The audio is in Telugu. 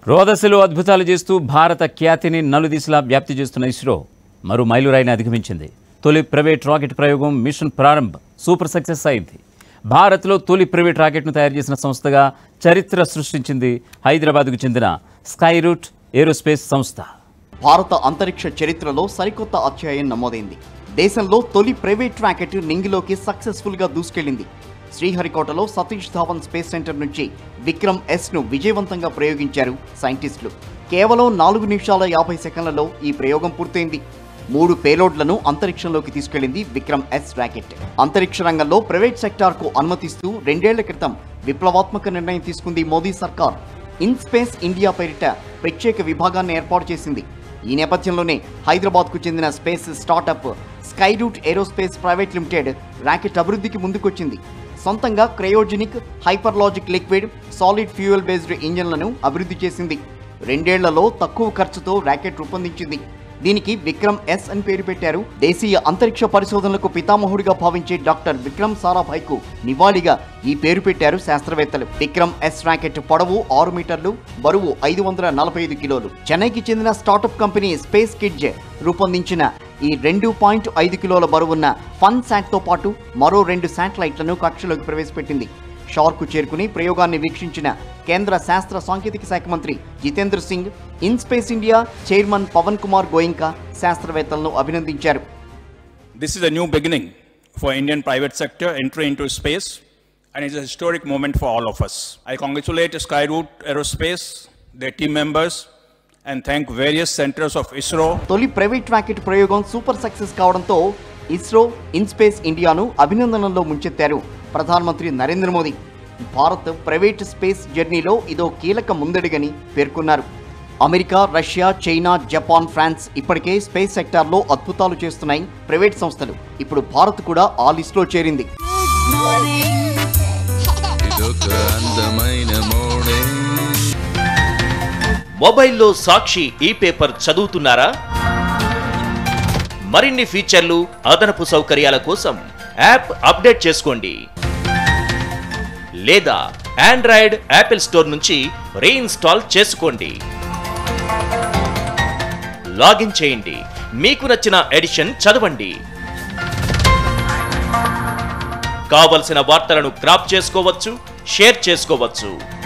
రోదశలో అద్భుతాలు చేస్తూ భారత ఖ్యాతిని నలుదిశలా వ్యాప్తి చేస్తున్న ఇస్రో మరో మైలురాయిని అధిగమించింది తొలి ప్రైవేట్ రాకెట్ ప్రయోగం మిషన్ ప్రారంభ్ సూపర్ సక్సెస్ అయింది భారత్లో తొలి ప్రైవేట్ రాకెట్ను తయారు చేసిన సంస్థగా చరిత్ర సృష్టించింది హైదరాబాద్కు చెందిన స్కై రూట్ ఏరోస్పేస్ సంస్థ భారత అంతరిక్ష చరిత్రలో సరికొత్త అధ్యాయం నమోదైంది దేశంలో తొలి ప్రైవేట్ రాకెట్ నింగిలోకి సక్సెస్ఫుల్ గా దూసుకెళ్లింది శ్రీహరికోటలో సతీష్ ధావన్ స్పేస్ సెంటర్ నుంచి విక్రమ్ ఎస్ ను విజయవంతంగా ప్రయోగించారు సైంటిస్టులు కేవలం నాలుగు నిమిషాల యాభై సెకండ్లలో ఈ ప్రయోగం పూర్తయింది మూడు పేలోడ్లను అంతరిక్షంలోకి తీసుకెళ్లింది విక్రమ్ ఎస్ రాకెట్ అంతరిక్ష రంగంలో ప్రైవేట్ సెక్టార్కు అనుమతిస్తూ రెండేళ్ల క్రితం విప్లవాత్మక నిర్ణయం తీసుకుంది మోదీ సర్కార్ ఇన్ స్పేస్ ఇండియా పేరిట ప్రత్యేక విభాగాన్ని ఏర్పాటు చేసింది ఈ నేపథ్యంలోనే హైదరాబాద్కు చెందిన space startup sky root aerospace private limited rocket అభివృద్ధికి ముందుకొచ్చింది సొంతంగా cryogenic hypergolic liquid solid fuel based ఇంజన్లను అభివృద్ధి చేసింది రెండేళ్లలో తక్కువ ఖర్చుతో ర్యాకెట్ రూపొందించింది దీనికి విక్రమ్ ఎస్ అని పేరు పెట్టారు దేశీయ అంతరిక్ష పరిశోధనలకు పితామహుడిగా భావించే డాక్టర్ విక్రమ్ సారాభాయ్కు నివాళిగా ఈ పేరు పెట్టారు శాస్త్రవేత్తలు విక్రమ్ ఎస్ ర్యాకెట్ పొడవు ఆరు మీటర్లు బరువు ఐదు వందల నలభై ఐదు కిలోలు చెన్నైకి చెందిన స్టార్టప్ కంపెనీ స్పేస్ కిడ్జ్ రూపొందించిన ఈ రెండు పాయింట్ ఐదు కిలోల బరువున్న ఫన్ శాట్తో పాటు మరో రెండు శాటిలైట్లను కక్షలోకి ప్రవేశపెట్టింది షార్కు చేరుకుని ప్రయోగాన్ని వీక్షించిన కేంద్ర శాస్త్ర సాంకేతిక శాఖ మంత్రి Jitendra Singh in space India chairman Pawan Kumar Goenka శాస్త్రవేత్తలను అభినందించారు This is a new beginning for Indian private sector entry into space and it's a historic moment for all of us. I congratulate Skyroot Aerospace, their team members, and thank various centers of ISRO తొలి ప్రైవేట్ రాకెట్ ప్రయోగం సూపర్ సక్సెస్ కావడంతో ఇస్రో ఇన్స్పేస్ ఇండియాను అభినందనలో ముంచెత్తారు ప్రధానమంత్రి నరేంద్ర మోదీ భారత్ ప్రైవేట్ స్పేస్ జర్నీలో ఇదో కీలక ముందడుగని పేర్కొన్నారు America Russia China Japan France ఇప్పటికే స్పేస్ సెక్టార్లో అద్భుతాలు చేస్తున్నాయి ప్రైవేట్ సంస్థలు ఇప్పుడు భారత్ కూడా ఆ లిస్టులో చేరింది ఇదొక అందమైన మోడే మొబైల్లో సాక్షి ఈ పేపర్ చదువుతున్నారా మరిన్ని ఫీచర్లు అదనపు సౌకర్యాల కోసం యాప్ అప్డేట్ చేసుకోండి లేదా ఆండ్రాయిడ్ యాపిల్ స్టోర్ నుంచి రీఇన్స్టాల్ చేసుకోండి లాగిన్ చేయండి మీకు నచ్చిన ఎడిషన్ చదవండి కావలసిన వార్తలను క్రాప్ చేసుకోవచ్చు షేర్ చేసుకోవచ్చు